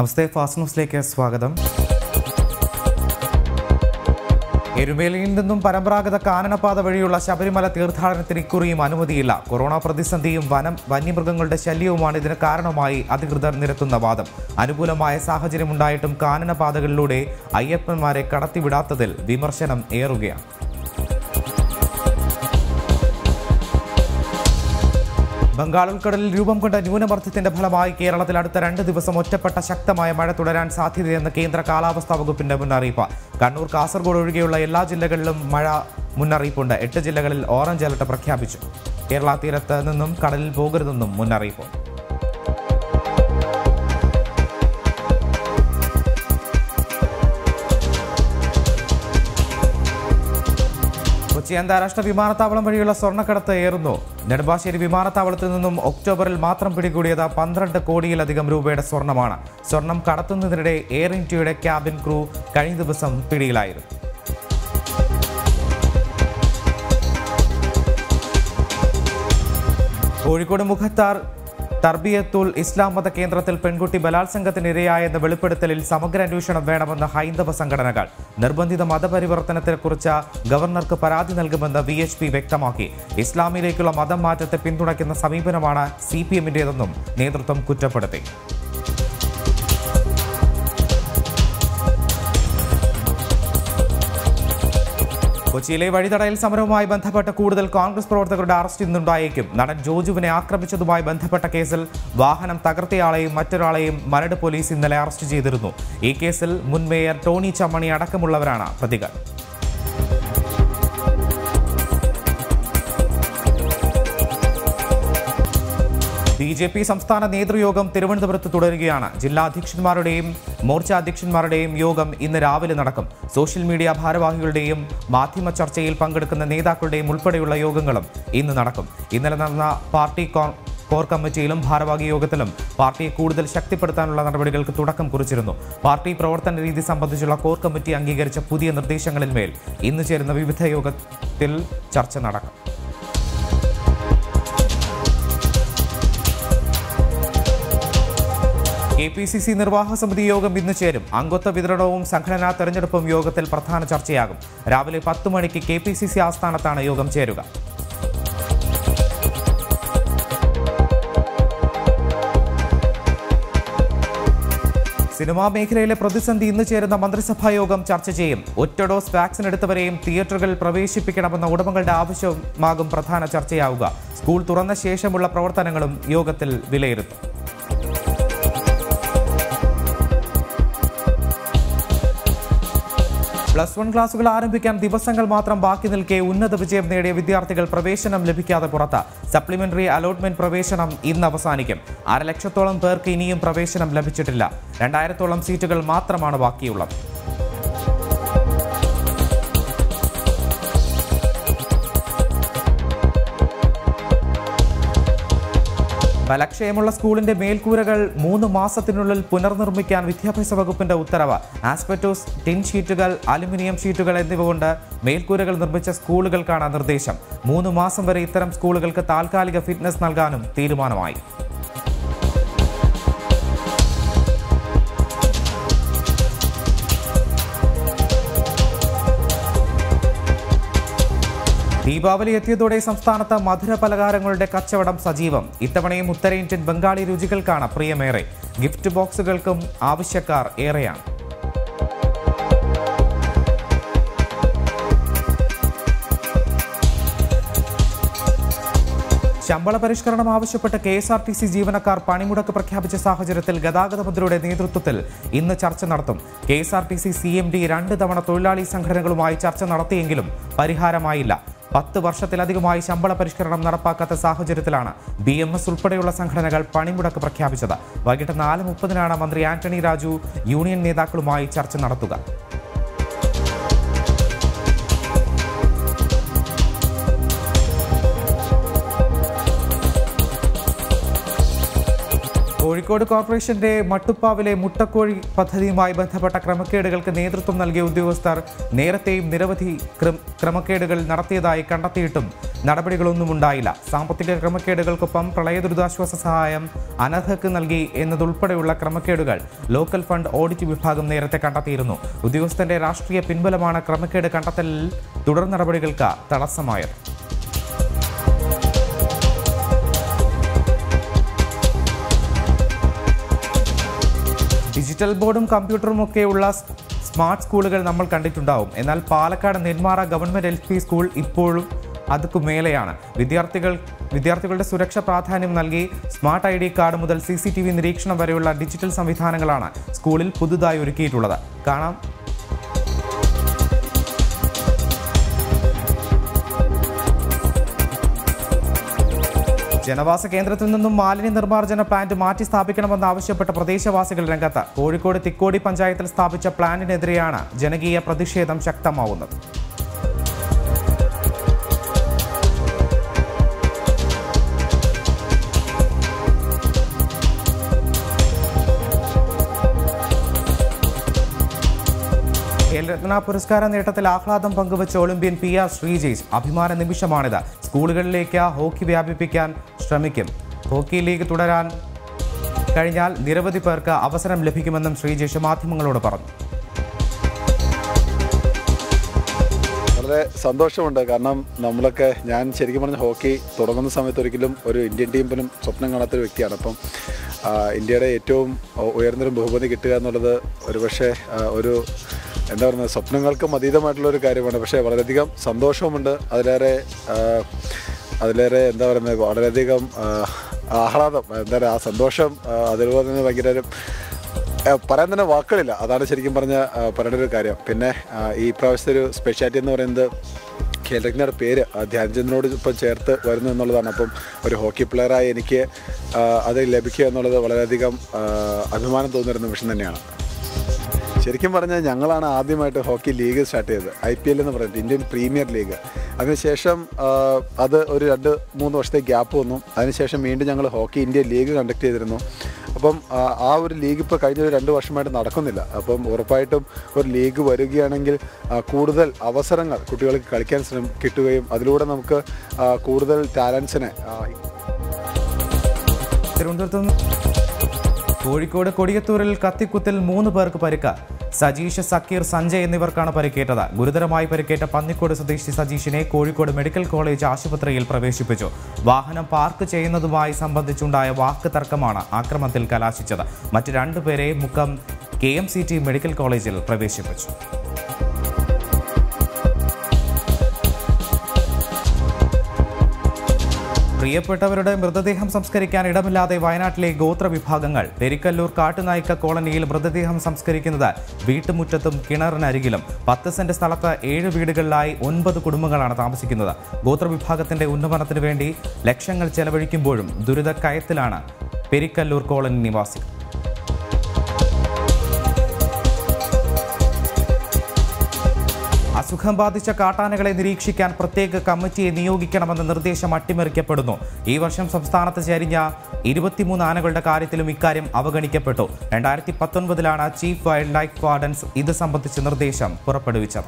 നമസ്തേ fast ന്യൂസിലേക്ക് സ്വാഗതം എരുമേലിയിൽ നിന്നും പരമ്പരാഗത കാനനപാത വഴിയുള്ള ശബരിമല തീർത്ഥാടനത്തിന് ഇക്കുറിയും അനുമതിയില്ല കൊറോണ പ്രതിസന്ധിയും വനം വന്യമൃഗങ്ങളുടെ ശല്യവുമാണ് ഇതിന് കാരണമായി അധികൃതർ നിരത്തുന്ന വാദം അനുകൂലമായ സാഹചര്യമുണ്ടായിട്ടും കാനനപാതകളിലൂടെ അയ്യപ്പന്മാരെ കടത്തിവിടാത്തതിൽ വിമർശനം ഏറുകയാണ് ബംഗാൾ ഉൾക്കടലിൽ രൂപം കൊണ്ട ന്യൂനമർദ്ദത്തിന്റെ ഫലമായി കേരളത്തിൽ അടുത്ത രണ്ട് ദിവസം ഒറ്റപ്പെട്ട ശക്തമായ മഴ തുടരാൻ സാധ്യതയെന്ന് കേന്ദ്ര കാലാവസ്ഥാ വകുപ്പിന്റെ മുന്നറിയിപ്പ് കണ്ണൂർ കാസർഗോഡ് ഒഴികെയുള്ള എല്ലാ ജില്ലകളിലും മഴ മുന്നറിയിപ്പുണ്ട് എട്ട് ജില്ലകളിൽ ഓറഞ്ച് അലർട്ട് പ്രഖ്യാപിച്ചു കേരള തീരത്ത് നിന്നും കടലിൽ പോകരുതെന്നും മുന്നറിയിപ്പ് കൊച്ചി അന്താരാഷ്ട്ര വിമാനത്താവളം വഴിയുള്ള സ്വർണ്ണക്കടത്ത് ഏറുന്നു നെടുമ്പാശ്ശേരി വിമാനത്താവളത്തിൽ നിന്നും ഒക്ടോബറിൽ മാത്രം പിടികൂടിയത് പന്ത്രണ്ട് കോടിയിലധികം രൂപയുടെ സ്വർണ്ണമാണ് സ്വർണം കടത്തുന്നതിനിടെ എയർ ഇന്ത്യയുടെ ക്യാബിൻ ക്രൂ കഴിഞ്ഞ ദിവസം പിടിയിലായിരുന്നു കോഴിക്കോട് മുഖത്താർ തർബിയത്തുൽ ഇസ്ലാം മത കേന്ദ്രത്തിൽ പെൺകുട്ടി ബലാത്സംഗത്തിന് ഇരയായെന്ന വെളിപ്പെടുത്തലിൽ സമഗ്ര അന്വേഷണം വേണമെന്ന് ഹൈന്ദവ സംഘടനകൾ നിർബന്ധിത മതപരിവർത്തനത്തെക്കുറിച്ച് ഗവർണർക്ക് പരാതി നൽകുമെന്ന് വി എച്ച് പി വ്യക്തമാക്കി ഇസ്ലാമിലേക്കുള്ള മതം മാറ്റത്തെ പിന്തുണയ്ക്കുന്ന സമീപനമാണ് സി പി എമ്മിന്റേതെന്നും നേതൃത്വം കുറ്റപ്പെടുത്തി കൊച്ചിയിലെ വഴിതടയൽ സമരവുമായി ബന്ധപ്പെട്ട് കൂടുതൽ കോൺഗ്രസ് പ്രവർത്തകരുടെ അറസ്റ്റ് ഇന്നുണ്ടായേക്കും നടൻ ജോജുവിനെ ആക്രമിച്ചതുമായി ബന്ധപ്പെട്ട കേസിൽ വാഹനം തകർത്തയാളെയും മറ്റൊരാളെയും മരട് പോലീസ് ഇന്നലെ അറസ്റ്റ് ചെയ്തിരുന്നു ഈ കേസിൽ മുൻ മേയർ ടോണി ചമ്മണി അടക്കമുള്ളവരാണ് പ്രതികൾ ബി ജെ പി സംസ്ഥാന നേതൃയോഗം തിരുവനന്തപുരത്ത് തുടരുകയാണ് ജില്ലാ അധ്യക്ഷന്മാരുടെയും മോർച്ച അധ്യക്ഷന്മാരുടെയും യോഗം ഇന്ന് രാവിലെ നടക്കും സോഷ്യൽ മീഡിയ ഭാരവാഹികളുടെയും മാധ്യമ ചർച്ചയിൽ പങ്കെടുക്കുന്ന നേതാക്കളുടെയും ഉൾപ്പെടെയുള്ള യോഗങ്ങളും ഇന്ന് നടക്കും ഇന്നലെ നടന്ന പാർട്ടി കോ- കോർ കമ്മിറ്റിയിലും ഭാരവാഹി യോഗത്തിലും പാർട്ടിയെ കൂടുതൽ ശക്തിപ്പെടുത്താനുള്ള നടപടികൾക്ക് തുടക്കം കുറിച്ചിരുന്നു പാർട്ടി പ്രവർത്തന രീതി സംബന്ധിച്ചുള്ള കോർ കമ്മിറ്റി അംഗീകരിച്ച പുതിയ നിർദ്ദേശങ്ങളിന്മേൽ ഇന്ന് ചേരുന്ന വിവിധ യോഗത്തിൽ ചർച്ച നടക്കും കെ പി സി സി നിർവാഹക സമിതി യോഗം ഇന്ന് ചേരും അംഗത്വ വിതരണവും സംഘടനാ തെരഞ്ഞെടുപ്പും യോഗത്തിൽ പ്രധാന ചർച്ചയാകും രാവിലെ പത്ത് മണിക്ക് കെ പി സി സി ആസ്ഥാനത്താണ് യോഗം ചേരുക സിനിമാ മേഖലയിലെ പ്രതിസന്ധി ഇന്ന് ചേരുന്ന മന്ത്രിസഭാ യോഗം ചർച്ച ചെയ്യും ഒറ്റ ഡോസ് വാക്സിൻ എടുത്തവരെയും തിയേറ്ററുകളിൽ പ്രവേശിപ്പിക്കണമെന്ന ഉടമകളുടെ ആവശ്യമാകും പ്രധാന ചർച്ചയാവുക സ്കൂൾ തുറന്ന ശേഷമുള്ള പ്രവർത്തനങ്ങളും യോഗത്തിൽ വിലയിരുത്തും പ്ലസ് വൺ ക്ലാസുകൾ ആരംഭിക്കാൻ ദിവസങ്ങൾ മാത്രം ബാക്കി നിൽക്കെ ഉന്നത വിജയം നേടിയ വിദ്യാർത്ഥികൾ പ്രവേശനം ലഭിക്കാതെ പുറത്ത് സപ്ലിമെന്ററി അലോട്ട്മെന്റ് പ്രവേശനം ഇന്ന് അവസാനിക്കും അരലക്ഷത്തോളം പേർക്ക് ഇനിയും പ്രവേശനം ലഭിച്ചിട്ടില്ല രണ്ടായിരത്തോളം സീറ്റുകൾ മാത്രമാണ് ബാക്കിയുള്ളത് ബലക്ഷയമുള്ള സ്കൂളിന്റെ മേൽക്കൂരകൾ മൂന്ന് മാസത്തിനുള്ളിൽ പുനർനിർമ്മിക്കാൻ വിദ്യാഭ്യാസ വകുപ്പിന്റെ ഉത്തരവ് ആസ്പെറ്റോസ് ടിൻ ഷീറ്റുകൾ അലുമിനിയം ഷീറ്റുകൾ എന്നിവ കൊണ്ട് മേൽക്കൂരകൾ നിർമ്മിച്ച സ്കൂളുകൾക്കാണ് നിർദ്ദേശം മൂന്ന് മാസം വരെ ഇത്തരം സ്കൂളുകൾക്ക് താൽക്കാലിക ഫിറ്റ്നസ് നൽകാനും തീരുമാനമായി ദീപാവലി എത്തിയതോടെ സംസ്ഥാനത്ത് മധുര പലഹാരങ്ങളുടെ കച്ചവടം സജീവം ഇത്തവണയും ഉത്തരേന്ത്യൻ ബംഗാളി രുചികൾക്കാണ് പ്രിയമേറെ ഗിഫ്റ്റ് ബോക്സുകൾക്കും ആവശ്യക്കാർ ഏറെയാണ് ശമ്പള പരിഷ്കരണം ആവശ്യപ്പെട്ട് K S R T C ജീവനക്കാർ പണിമുടക്ക് പ്രഖ്യാപിച്ച സാഹചര്യത്തിൽ ഗതാഗത മന്ത്രിയുടെ നേതൃത്വത്തിൽ ഇന്ന് ചർച്ച നടത്തും K S R T C C M D രണ്ട് തവണ തൊഴിലാളി സംഘടനകളുമായി ചർച്ച നടത്തിയെങ്കിലും പരിഹാരമായില്ല പത്ത് വർഷത്തിലധികമായി ശമ്പള പരിഷ്കരണം നടപ്പാക്കാത്ത സാഹചര്യത്തിലാണ് ബി എം എസ് ഉൾപ്പെടെയുള്ള സംഘടനകൾ പണിമുടക്ക് പ്രഖ്യാപിച്ചത് വൈകിട്ട് നാല് മുപ്പതിനാണ് മന്ത്രി ആന്റണി രാജു യൂണിയൻ നേതാക്കളുമായി ചർച്ച നടത്തുക കോഴിക്കോട് കോർപ്പറേഷന്റെ മട്ടുപ്പാവിലെ മുട്ടക്കോഴി പദ്ധതിയുമായി ബന്ധപ്പെട്ട ക്രമക്കേടുകൾക്ക് നേതൃത്വം നൽകിയ ഉദ്യോഗസ്ഥർ നേരത്തെയും നിരവധി ക്രം- ക്രമക്കേടുകൾ നടത്തിയതായി കണ്ടെത്തിയിട്ടും നടപടികളൊന്നും ഉണ്ടായില്ല സാമ്പത്തിക ക്രമക്കേടുകൾക്കൊപ്പം പ്രളയ ദുരിതാശ്വാസ സഹായം അനർഹക്ക് നൽകി എന്നതുൾപ്പെടെയുള്ള ക്രമക്കേടുകൾ ലോക്കൽ ഫണ്ട് ഓഡിറ്റ് വിഭാഗം നേരത്തെ കണ്ടെത്തിയിരുന്നു ഉദ്യോഗസ്ഥന്റെ രാഷ്ട്രീയ പിൻബലമാണ് ക്രമക്കേട് കണ്ടെത്തലിൽ തുടർ നടപടികൾക്ക് തടസ്സമായത് ഡിജിറ്റൽ ബോർഡും കമ്പ്യൂട്ടറും ഒക്കെയുള്ള സ് സ്മാർട്ട് സ്കൂളുകൾ നമ്മൾ കണ്ടിട്ടുണ്ടാവും എന്നാൽ Palakkad Nenmara government L P school ഇപ്പോഴും അതുക്കു മേലെയാണ് വിദ്യാർത്ഥികൾ വിദ്യാർത്ഥികളുടെ സുരക്ഷ പ്രാധാന്യം നൽകി സ്മാർട്ട് ഐ ഡി കാർഡ് മുതൽ സി സി ടി വി നിരീക്ഷണം വരെയുള്ള ഡിജിറ്റൽ സംവിധാനങ്ങളാണ് സ്കൂളിൽ പുതുതായി ഒരുക്കിയിട്ടുള്ളത് കാണാം ജനവാസ കേന്ദ്രത്തിൽ നിന്നും മാലിന്യ നിർമ്മാർജ്ജന പ്ലാന്റ് മാറ്റി സ്ഥാപിക്കണമെന്ന് ആവശ്യപ്പെട്ട പ്രദേശവാസികൾ രംഗത്ത് കോഴിക്കോട് തിക്കോടി പഞ്ചായത്തിൽ സ്ഥാപിച്ച പ്ലാന്റിനെതിരെയാണ് ജനകീയ പ്രതിഷേധം ശക്തമാവുന്നത് ഖേൽരത്ന പുരസ്കാര നേട്ടത്തിൽ ആഹ്ലാദം പങ്കുവച്ച ഒളിമ്പ്യൻ പി ആർ ശ്രീജേഷ് അഭിമാന നിമിഷമാണിത് സ്കൂളുകളിലേക്ക് ഹോക്കി വ്യാപിപ്പിക്കാൻ ശ്രമിക്കും ഹോക്കി ലീഗ് തുടരാൻ കഴിഞ്ഞാൽ നിരവധി പേർക്ക് അവസരം ലഭിക്കുമെന്നും ശ്രീജേഷ് മാധ്യമങ്ങളോട് പറഞ്ഞു വളരെ സന്തോഷമുണ്ട് കാരണം നമ്മളൊക്കെ ഞാൻ ശരിക്കും പറഞ്ഞ ഹോക്കി തുടങ്ങുന്ന സമയത്ത് ഒരിക്കലും ഒരു ഇന്ത്യൻ ടീമിനും സ്വപ്നം കാണാത്തൊരു വ്യക്തിയാണ് അപ്പം ആ, ഇന്ത്യയുടെ ഏറ്റവും ഉയർന്നൊരു ബഹുമതി കിട്ടുക എന്നുള്ളത് ഒരുപക്ഷെ ആ, ഒരു എന്താ പറയുന്നത് സ്വപ്നങ്ങൾക്കും അതീതമായിട്ടുള്ള ഒരു കാര്യമാണ് പക്ഷേ വളരെയധികം സന്തോഷവുമുണ്ട് അതിലേറെ ആ, അതിലേറെ എന്താ പറയുന്നത് വളരെയധികം ആ, ആഹ്ലാദം എന്താ പറയുക ആ സന്തോഷം ആ, അതുപോലെ തന്നെ ഭയങ്കര ഒരു ഏഹ് പറയാൻ തന്നെ വാക്കുകളില്ല അതാണ് ശരിക്കും പറഞ്ഞ ഏഹ് പറയേണ്ട ഒരു കാര്യം പിന്നെ ആഹ് ഈ പ്രാവശ്യത്തെ ഒരു സ്പെഷ്യാലിറ്റി എന്ന് പറയുന്നത് ഖേൽരത്നയുടെ പേര് ആ ധ്യാൻചന്ദിനോട് ഇപ്പം ചേർത്ത് വരുന്നു എന്നുള്ളതാണ് അപ്പം ഒരു ഹോക്കി പ്ലെയറായി എനിക്ക് ആഹ് അത് ലഭിക്കുക എന്നുള്ളത് വളരെയധികം ആഹ് അഭിമാനം തോന്നുന്ന നിമിഷം തന്നെയാണ് ശരിക്കും പറഞ്ഞാൽ ഞങ്ങളാണ് ആദ്യമായിട്ട് ഹോക്കി ലീഗ് സ്റ്റാർട്ട് ചെയ്തത് ഐ പി എൽ എന്ന് പറയുന്നത് ഇന്ത്യൻ പ്രീമിയർ ലീഗ് അതിനുശേഷം ആ, അത് ഒരു രണ്ട് മൂന്ന് വർഷത്തെ ഗ്യാപ്പ് വന്നു അതിനുശേഷം വീണ്ടും ഞങ്ങൾ ഹോക്കി ഇന്ത്യ ലീഗ് കണ്ടക്ട് ചെയ്തിരുന്നു അപ്പം ആ, ആ ഒരു ലീഗ് ഇപ്പോൾ കഴിഞ്ഞ ഒരു രണ്ട് വർഷമായിട്ട് നടക്കുന്നില്ല അപ്പം ഉറപ്പായിട്ടും ഒരു ലീഗ് വരികയാണെങ്കിൽ ആ, കൂടുതൽ അവസരങ്ങൾ കുട്ടികൾക്ക് കളിക്കാൻ ശ്രമം കിട്ടുകയും അതിലൂടെ നമുക്ക് ആ, കൂടുതൽ ടാലൻസിനെ തിരുവനന്തപുരത്ത് നിന്ന് കോഴിക്കോട് കൊടിയത്തൂരിൽ കത്തിക്കുത്തിൽ മൂന്ന് പേർക്ക് പരിക്ക് സജീഷ് സക്കീർ സഞ്ജയ് എന്നിവർക്കാണ് പരിക്കേറ്റത് ഗുരുതരമായി പരിക്കേറ്റ പന്നിക്കോട് സ്വദേശി സജീഷിനെ കോഴിക്കോട് മെഡിക്കൽ കോളേജ് ആശുപത്രിയിൽ പ്രവേശിപ്പിച്ചു വാഹനം പാർക്ക് ചെയ്യുന്നതുമായി സംബന്ധിച്ചുണ്ടായ വാക്ക് തർക്കമാണ് ആക്രമണത്തിൽ കലാശിച്ചത് മറ്റ് രണ്ടുപേരെ Mukkam K M C T medical കോളേജിൽ പ്രവേശിപ്പിച്ചു പ്രിയപ്പെട്ടവരുടെ മൃതദേഹം സംസ്കരിക്കാൻ ഇടമില്ലാതെ വയനാട്ടിലെ ഗോത്ര വിഭാഗങ്ങൾ പെരിക്കല്ലൂർ കാട്ടുനായ്ക്ക കോളനിയിൽ മൃതദേഹം സംസ്കരിക്കുന്നത് വീട്ടുമുറ്റത്തും കിണറിനരികിലും പത്ത് സെന്റ് സ്ഥലത്ത് ഏഴ് വീടുകളിലായി ഒൻപത് കുടുംബങ്ങളാണ് താമസിക്കുന്നത് ഗോത്ര വിഭാഗത്തിന്റെ ഉന്നമനത്തിനു വേണ്ടി ലക്ഷങ്ങൾ ചെലവഴിക്കുമ്പോഴും ദുരിതക്കയത്തിലാണ് പെരിക്കല്ലൂർ കോളനി നിവാസികൾ അസുഖം ബാധിച്ച കാട്ടാനകളെ നിരീക്ഷിക്കാൻ പ്രത്യേക കമ്മിറ്റിയെ നിയോഗിക്കണമെന്ന നിർദ്ദേശം അട്ടിമറിക്കപ്പെടുന്നു ഈ വർഷം സംസ്ഥാനത്ത് ചരിഞ്ഞ ഇരുപത്തിമൂന്ന് ആനകളുടെ കാര്യത്തിലും ഇക്കാര്യം അവഗണിക്കപ്പെട്ടു രണ്ടായിരത്തി പത്തൊൻപതിലാണ് ചീഫ് വൈൽഡ് ലൈഫ് വാർഡൻസ് ഇത് സംബന്ധിച്ച നിർദ്ദേശം പുറപ്പെടുവിച്ചത്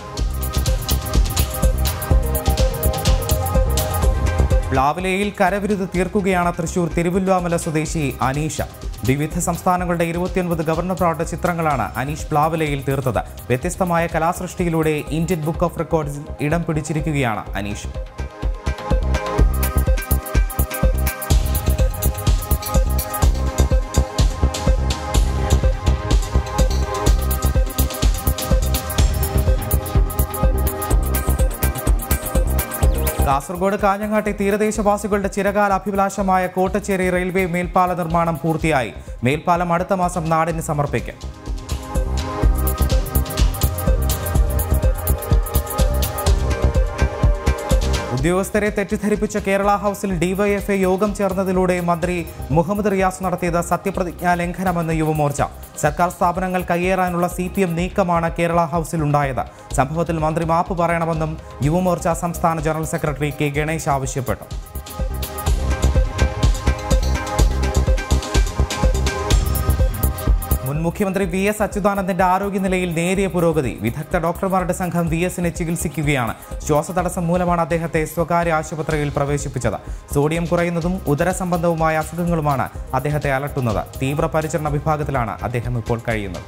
പ്ലാവിലയിൽ കരവിരുത് തീർക്കുകയാണ് തൃശൂർ തിരുവല്ലുവാമല സ്വദേശി അനീഷ വിവിധ സംസ്ഥാനങ്ങളുടെ ഇരുപത്തിയൊൻപത് ഗവർണർമാരുടെ ചിത്രങ്ങളാണ് അനീഷ് പ്ലാവിലയിൽ തീർത്തത് വ്യത്യസ്തമായ കലാസൃഷ്ടിയിലൂടെ ഇന്ത്യൻ ബുക്ക് ഓഫ് റെക്കോർഡ്സിൽ ഇടം പിടിച്ചിരിക്കുകയാണ് അനീഷ് കാസർഗോഡ് കാഞ്ഞങ്ങാട്ടെ തീരദേശവാസികളുടെ ചിരകാല അഭിലാഷമായ കോട്ടച്ചേരി റെയിൽവേ മേൽപ്പാല നിർമ്മാണം പൂർത്തിയായി മേൽപ്പാലം അടുത്ത മാസം നാടിന് സമർപ്പിക്കും ഉദ്യോഗസ്ഥരെ തെറ്റിദ്ധരിപ്പിച്ച കേരള ഹൗസിൽ ഡിവൈഎഫ്ഐ യോഗം ചേർന്നതിലൂടെ മന്ത്രി മുഹമ്മദ് റിയാസ് നടത്തിയത് സത്യപ്രതിജ്ഞാ ലംഘനമെന്ന് യുവമോർച്ച സർക്കാർ സ്ഥാപനങ്ങൾ കയ്യേറാനുള്ള സി പി എം നീക്കമാണ് കേരള ഹൗസിൽ ഉണ്ടായത് സംഭവത്തിൽ മന്ത്രി മാപ്പ് പറയണമെന്നും യുവമോർച്ച സംസ്ഥാന ജനറൽ സെക്രട്ടറി കെ ഗണേശ് ആവശ്യപ്പെട്ടു മുൻ മുഖ്യമന്ത്രി വി എസ് അച്യുതാനന്ദന്റെ ആരോഗ്യനിലയിൽ നേരിയ പുരോഗതി വിദഗ്ധ ഡോക്ടർമാരുടെ സംഘം വി എസിനെ ചികിത്സിക്കുകയാണ് ശ്വാസതടസ്സം മൂലമാണ് അദ്ദേഹത്തെ സ്വകാര്യ ആശുപത്രിയിൽ പ്രവേശിപ്പിച്ചത് സോഡിയം കുറയുന്നതും ഉദര സംബന്ധവുമായ അസുഖങ്ങളുമാണ് അദ്ദേഹത്തെ അലട്ടുന്നത് തീവ്ര പരിചരണ വിഭാഗത്തിലാണ് അദ്ദേഹം ഇപ്പോൾ കഴിയുന്നത്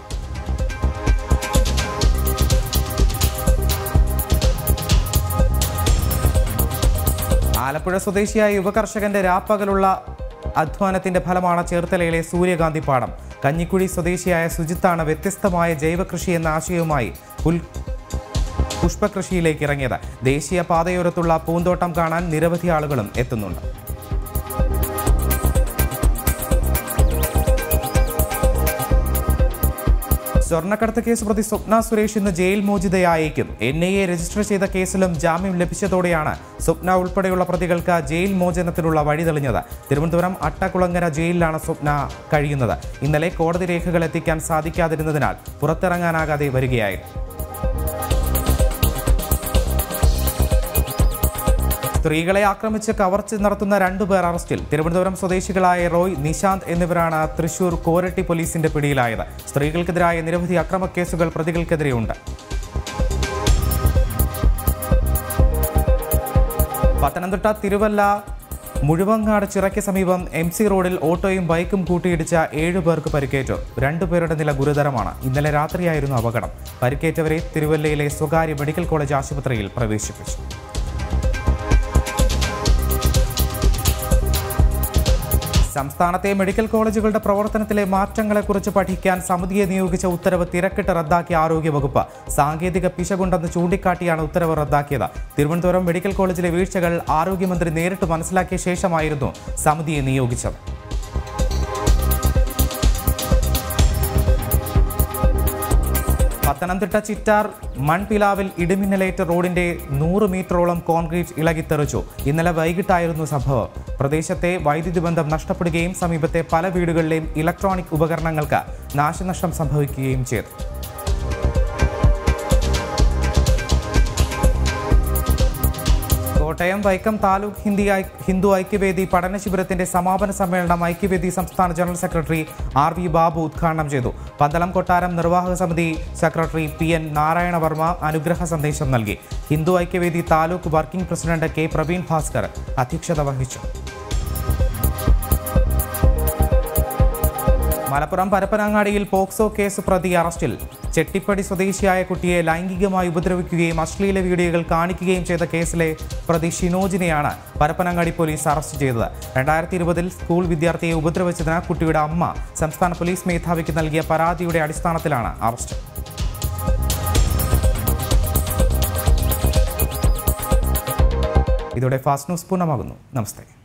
ആലപ്പുഴ സ്വദേശിയായ യുവകർഷകന്റെ രാപ്പകലുള്ള അധ്വാനത്തിന്റെ ഫലമാണ് ചേർത്തലയിലെ സൂര്യകാന്തി പാടം കഞ്ഞിക്കുഴി സ്വദേശിയായ സുജിത്താണ് വ്യത്യസ്തമായ ജൈവകൃഷി എന്ന ആശയവുമായി പുൽ പുഷ്പകൃഷിയിലേക്ക് ഇറങ്ങിയത് ദേശീയ പാതയോരത്തുള്ള പൂന്തോട്ടം കാണാൻ നിരവധി ആളുകളും എത്തുന്നുണ്ട് സ്വർണ്ണക്കടത്ത് കേസ് പ്രതി സ്വപ്ന സുരേഷ് ഇന്ന് ജയിൽ മോചിതയായേക്കും എൻ ഐ എ രജിസ്റ്റർ ചെയ്ത കേസിലും ജാമ്യം ലഭിച്ചതോടെയാണ് സ്വപ്ന ഉൾപ്പെടെയുള്ള പ്രതികൾക്ക് ജയിൽ മോചനത്തിനുള്ള വഴി തെളിഞ്ഞത് തിരുവനന്തപുരം അട്ടക്കുളങ്ങര ജയിലിലാണ് സ്വപ്ന കഴിയുന്നത് ഇന്നലെ കോടതി രേഖകൾ എത്തിക്കാൻ സാധിക്കാതിരുന്നതിനാൽ പുറത്തിറങ്ങാനാകാതെ വരികയായിരുന്നു സ്ത്രീകളെ ആക്രമിച്ച് കവർച്ച നടത്തുന്ന രണ്ടുപേർ അറസ്റ്റിൽ തിരുവനന്തപുരം സ്വദേശികളായ റോയ് നിശാന്ത് എന്നിവരാണ് തൃശൂർ കോരട്ടി പോലീസിന്റെ പിടിയിലായത് സ്ത്രീകൾക്കെതിരായ നിരവധി അക്രമക്കേസുകൾ പ്രതികൾക്കെതിരെയുണ്ട് പത്തനംതിട്ട തിരുവല്ല മുഴുവങ്ങാട് ചിറയ്ക്ക് സമീപം എം സി റോഡിൽ ഓട്ടോയും ബൈക്കും കൂട്ടിയിടിച്ച ഏഴു പേർക്ക് പരിക്കേറ്റു രണ്ടുപേരുടെ നില ഗുരുതരമാണ് ഇന്നലെ രാത്രിയായിരുന്നു അപകടം പരിക്കേറ്റവരെ തിരുവല്ലയിലെ സ്വകാര്യ മെഡിക്കൽ കോളേജ് ആശുപത്രിയിൽ പ്രവേശിപ്പിച്ചു സംസ്ഥാനത്തെ മെഡിക്കൽ കോളേജുകളുടെ പ്രവർത്തനത്തിലെ മാറ്റങ്ങളെക്കുറിച്ച് പഠിക്കാൻ സമിതിയെ നിയോഗിച്ച ഉത്തരവ് തിരക്കിട്ട് റദ്ദാക്കിയ ആരോഗ്യവകുപ്പ് സാങ്കേതിക പിശകുണ്ടെന്ന് ചൂണ്ടിക്കാട്ടിയാണ് ഉത്തരവ് റദ്ദാക്കിയത് തിരുവനന്തപുരം മെഡിക്കൽ കോളേജിലെ വീഴ്ചകൾ ആരോഗ്യമന്ത്രി നേരിട്ട് മനസ്സിലാക്കിയ ശേഷമായിരുന്നു സമിതിയെ നിയോഗിച്ചത് പത്തനംതിട്ട ചിറ്റാർ മൺപിലാവിൽ ഇടിമിന്നലേറ്റ റോഡിന്റെ നൂറ് മീറ്ററോളം കോൺക്രീറ്റ് ഇളകിത്തെറിച്ചു ഇന്നലെ വൈകിട്ടായിരുന്നു സംഭവം പ്രദേശത്തെ വൈദ്യുതി ബന്ധം നഷ്ടപ്പെടുകയും സമീപത്തെ പല വീടുകളിലെയും ഇലക്ട്രോണിക് ഉപകരണങ്ങൾക്ക് നാശനഷ്ടം സംഭവിക്കുകയും ചെയ്തു കോട്ടയം വൈക്കം താലൂക്ക് ഹിന്ദി ഐ- ഹിന്ദു ഐക്യവേദി പഠന ശിബിരത്തിന്റെ സമാപന സമ്മേളനം ഐക്യവേദി സംസ്ഥാന general secretary R V Babu ഉദ്ഘാടനം ചെയ്തു പന്തളം കൊട്ടാരം നിർവാഹക സമിതി സെക്രട്ടറി പി എൻ നാരായണവർമ്മ അനുഗ്രഹ സന്ദേശം നൽകി Hindu Aikyavedi taluk working president K Praveen Bhaskar അധ്യക്ഷത വഹിച്ചു മലപ്പുറം പരപ്പനങ്ങാടിയിൽ പോക്സോ കേസ് പ്രതി അറസ്റ്റിൽ ചെട്ടിപ്പടി സ്വദേശിയായ കുട്ടിയെ ലൈംഗികമായി ഉപദ്രവിക്കുകയും അശ്ലീല വീഡിയോകൾ കാണിക്കുകയും ചെയ്ത കേസിലെ പ്രതി ഷിനോജിനെയാണ് പരപ്പനങ്ങാടി പോലീസ് അറസ്റ്റ് ചെയ്തത് രണ്ടായിരത്തി ഇരുപതിൽ സ്കൂൾ വിദ്യാർത്ഥിയെ ഉപദ്രവിച്ചതിന് കുട്ടിയുടെ അമ്മ സംസ്ഥാന പോലീസ് മേധാവിക്ക് നൽകിയ പരാതിയുടെ അടിസ്ഥാനത്തിലാണ് അറസ്റ്റ് ഇതോടെ ഫാസ്റ്റ് ന്യൂസ് പൂർണ്ണമാകുന്നു നമസ്തേ